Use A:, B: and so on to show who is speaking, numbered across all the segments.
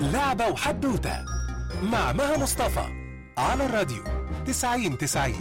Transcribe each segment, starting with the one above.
A: لعبة وحدوتة مع مها مصطفى على الراديو 90 90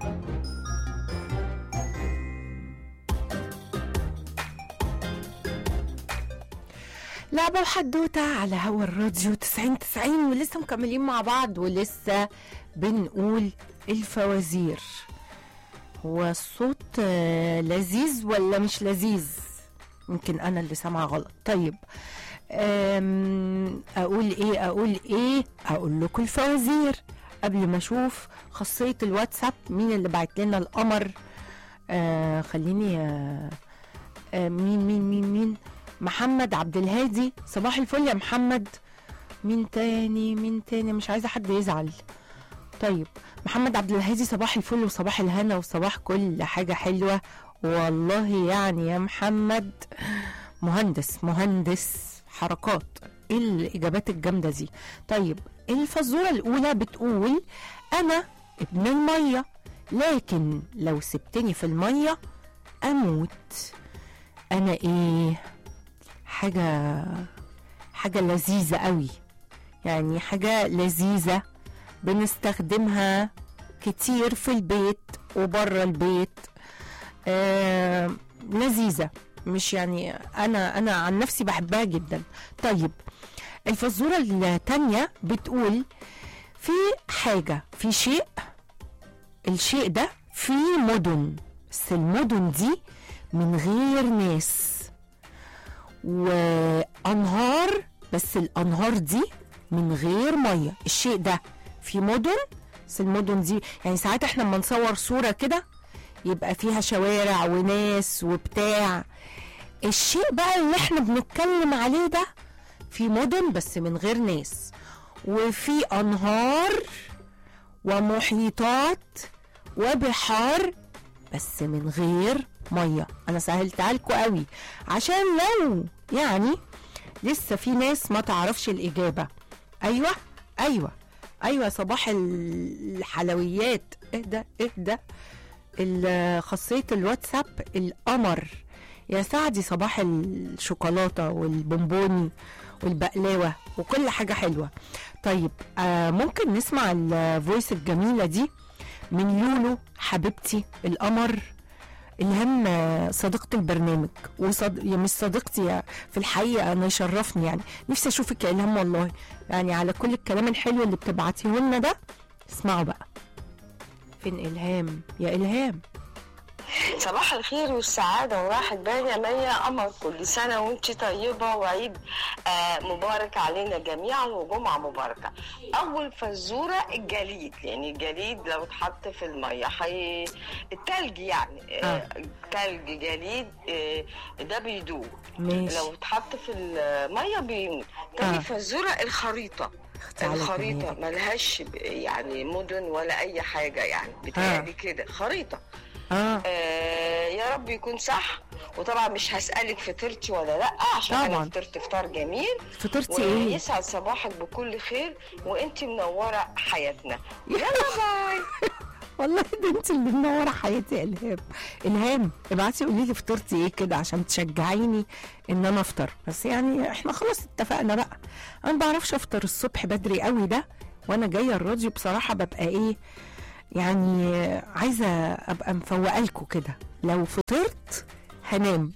B: لعبة وحدوتة على هوا الراديو 90 90 ولسه مكملين مع بعض ولسه بنقول الفوازير هو الصوت آه، لذيذ ولا مش لذيذ يمكن انا اللي سامعه غلط طيب أم، اقول ايه اقول ايه اقول لكم الفوازير قبل ما اشوف خاصيه الواتساب مين اللي بعت لنا القمر آه خليني آه آه مين مين مين مين محمد عبد الهادي صباح الفل يا محمد مين تاني مين تاني مش عايزه حد يزعل طيب محمد عبد الهادي صباح الفل وصباح الهنا وصباح كل حاجه حلوه والله يعني يا محمد مهندس مهندس حركات ايه الاجابات الجامده دي طيب الفزوره الاولى بتقول انا ابن الميه لكن لو سبتني في الميه اموت انا ايه حاجه حاجه لذيذه قوي يعني حاجه لذيذه بنستخدمها كتير في البيت وبره البيت آه لذيذه مش يعني انا انا عن نفسي بحبها جدا طيب الفزوره الثانيه بتقول في حاجه في شيء الشيء ده في مدن بس المدن دي من غير ناس وانهار بس الانهار دي من غير ميه الشيء ده في مدن بس المدن دي يعني ساعات احنا لما نصور صوره كده يبقى فيها شوارع وناس وبتاع الشيء بقى اللي احنا بنتكلم عليه ده في مدن بس من غير ناس وفي انهار ومحيطات وبحار بس من غير ميه انا سهلتها لكم قوي عشان لو يعني لسه في ناس ما تعرفش الاجابه ايوه ايوه ايوه صباح الحلويات اهدى اهدى ال- خاصيه الواتساب القمر يا سعدي صباح الشوكولاته والبونبوني والبقلاوه وكل حاجه حلوه طيب آه ممكن نسمع الفويس الجميله دي من لولو حبيبتي القمر الهام آه، صديقة البرنامج وصد... يا مش صديقتي يا- في الحقيقة أنا يشرفني يعني نفسي أشوفك يا إلهام والله يعني على كل الكلام الحلو اللي بتبعتيه لنا ده اسمعوا بقى فين إلهام يا إلهام
C: صباح الخير والسعادة وراحة بال يا مية قمر كل سنة وانت طيبة وعيد آه مبارك علينا جميعا وجمعة مباركة أول فزورة الجليد يعني الجليد لو اتحط في المية حي... التلج يعني آه. تلج جليد آه ده بيدوب
B: ماشي
C: لو اتحط في المية بيموت تاني
B: آه.
C: فزورة الخريطة
B: اختي عليك
C: الخريطة
B: منيرة.
C: ملهاش ب- يعني مدن ولا أي حاجة يعني بتهيألي كده خريطة
B: آه
C: آه يا رب يكون صح وطبعا مش هسألك فطرتي ولا لا عشان
B: طبعاً.
C: انا فطرت فطار جميل
B: فطرتي إيه؟
C: ويسعد صباحك بكل خير وانت منورة حياتنا يلا باي
B: والله ده انت اللي منوره حياتي يا الهام الهام ابعتي قولي لي فطرتي ايه كده عشان تشجعيني ان انا افطر بس يعني احنا خلاص اتفقنا بقى انا ما بعرفش افطر الصبح بدري قوي ده وانا جايه الراديو بصراحه ببقى ايه يعني عايزه ابقى مفوقه لكم كده لو فطرت هنام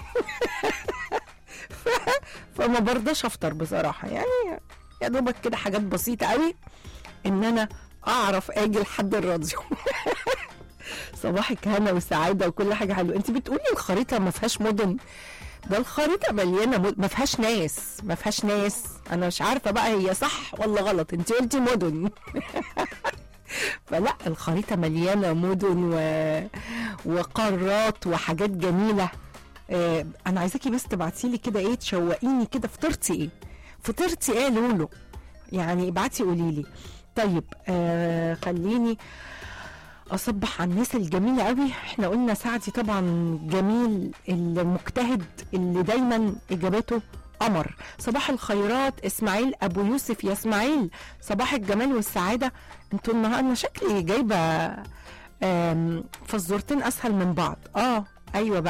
B: ف- فما برضاش افطر بصراحه يعني يا دوبك كده حاجات بسيطه قوي ان انا اعرف اجي لحد الراديو صباحك هنا وسعاده وكل حاجه حلوه انت بتقولي الخريطه ما فيهاش مدن ده الخريطه مليانه مد... ما فيهاش ناس ما فيهاش ناس انا مش عارفه بقى هي صح ولا غلط انت قلتي مدن فلا الخريطه مليانه مدن و... وقارات وحاجات جميله آه انا عايزاكي بس تبعتي لي كده ايه تشوقيني كده فطرتي ايه فطرتي ايه يا لولو يعني ابعتي قولي لي طيب آه خليني اصبح على الناس الجميله قوي احنا قلنا سعدي طبعا جميل المجتهد اللي دايما اجاباته قمر صباح الخيرات اسماعيل ابو يوسف يا اسماعيل صباح الجمال والسعاده انتوا النهارده انا شكلي جايبه آم، فزورتين اسهل من بعض اه ايوه بقى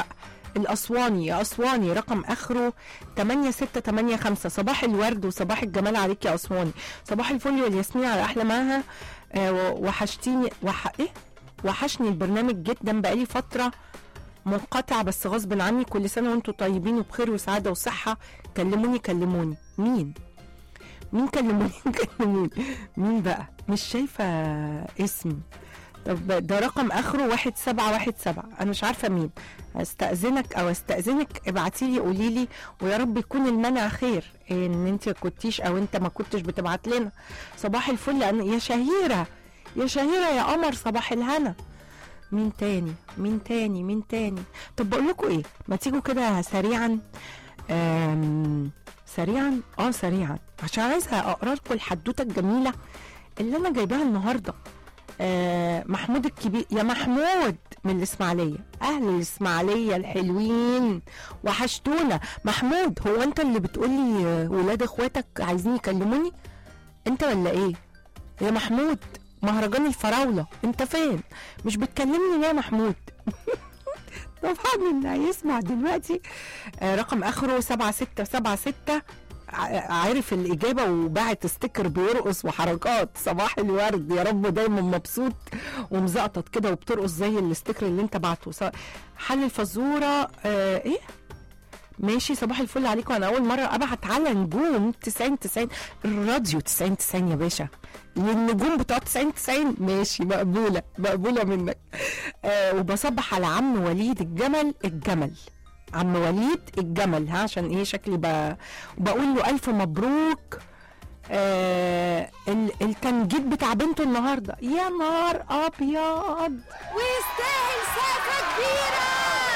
B: الاسواني يا اسواني رقم اخره 8685 صباح الورد وصباح الجمال عليك يا اسواني صباح الفل والياسمين على احلى معاها آه وحشتيني وح... ايه وحشني البرنامج جدا بقالي فتره منقطع بس غصب عني كل سنه وانتم طيبين وبخير وسعاده وصحه كلموني كلموني مين مين كلموني كلموني مين بقى مش شايفه اسم طب ده رقم اخره واحد سبعة واحد سبعة انا مش عارفه مين استاذنك او استاذنك ابعتي لي قولي لي ويا رب يكون المنع خير ان انت كنتيش او انت ما كنتش بتبعت لنا صباح الفل أنا يا شهيره يا شهيره يا قمر صباح الهنا مين تاني مين تاني مين تاني طب بقول لكم ايه ما تيجوا كده سريعا آم، سريعا اه سريعا عشان عايزه اقرا لكم الحدوته الجميله اللي انا جايباها النهارده آه محمود الكبير يا محمود من الاسماعيليه اهل الاسماعيليه الحلوين وحشتونا محمود هو انت اللي بتقولي آه، ولاد اخواتك عايزين يكلموني انت ولا ايه يا محمود مهرجان الفراوله انت فين مش بتكلمني ليه يا محمود طبعا اللي هيسمع دلوقتي آه، رقم اخره 7676 ع- عارف الإجابة وبعت ستيكر بيرقص وحركات صباح الورد يا رب دايما مبسوط ومزقطط كده وبترقص زي الستيكر اللي انت بعته ص- حل الفزورة آه ايه ماشي صباح الفل عليكم انا اول مره ابعت على نجوم 90 90 الراديو 90 90 يا باشا والنجوم بتوع 90 90 ماشي مقبوله مقبوله منك آه وبصبح على عم وليد الجمل الجمل عم وليد الجمل ها عشان ايه شكلي ب... بقول له الف مبروك آه ال- التنجيد بتاع بنته النهارده يا نهار ابيض
D: ويستاهل سقفة كبيرة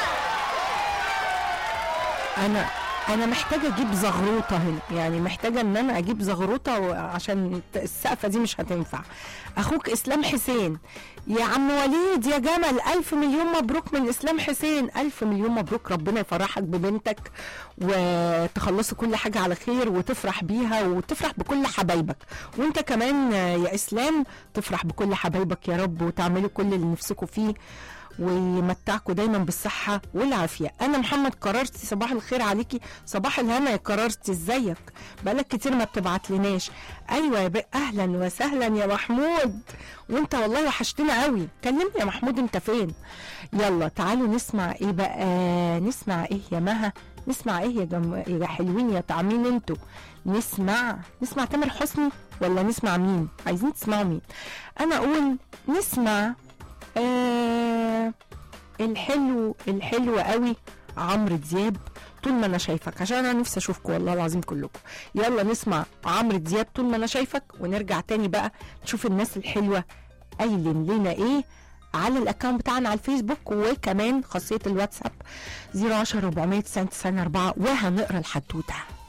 B: انا انا محتاجه اجيب زغروطه هنا يعني محتاجه ان انا اجيب زغروطه و- عشان السقفه دي مش هتنفع اخوك اسلام حسين يا عم وليد يا جمل الف مليون مبروك من اسلام حسين الف مليون مبروك ربنا يفرحك ببنتك وتخلصوا كل حاجه على خير وتفرح بيها وتفرح بكل حبايبك وانت كمان يا اسلام تفرح بكل حبايبك يا رب وتعملوا كل اللي نفسكم فيه ويمتعكم دايما بالصحة والعافية أنا محمد قررتي صباح الخير عليكي صباح الهنا يا قررتي ازيك بقالك كتير ما بتبعت لناش أيوة يا بقى أهلا وسهلا يا محمود وانت والله وحشتنا قوي كلمني يا محمود انت فين يلا تعالوا نسمع ايه بقى نسمع ايه يا مها نسمع ايه يا جم... يا حلوين يا طعمين انتوا نسمع نسمع تامر حسني ولا نسمع مين عايزين تسمعوا مين انا اقول نسمع آه الحلو الحلو قوي عمرو دياب طول ما انا شايفك عشان انا نفسي اشوفكم والله العظيم كلكم يلا نسمع عمرو دياب طول ما انا شايفك ونرجع تاني بقى نشوف الناس الحلوه قايلين لنا ايه على الاكونت بتاعنا على الفيسبوك وكمان خاصيه الواتساب 010 400 94 وهنقرا الحدوته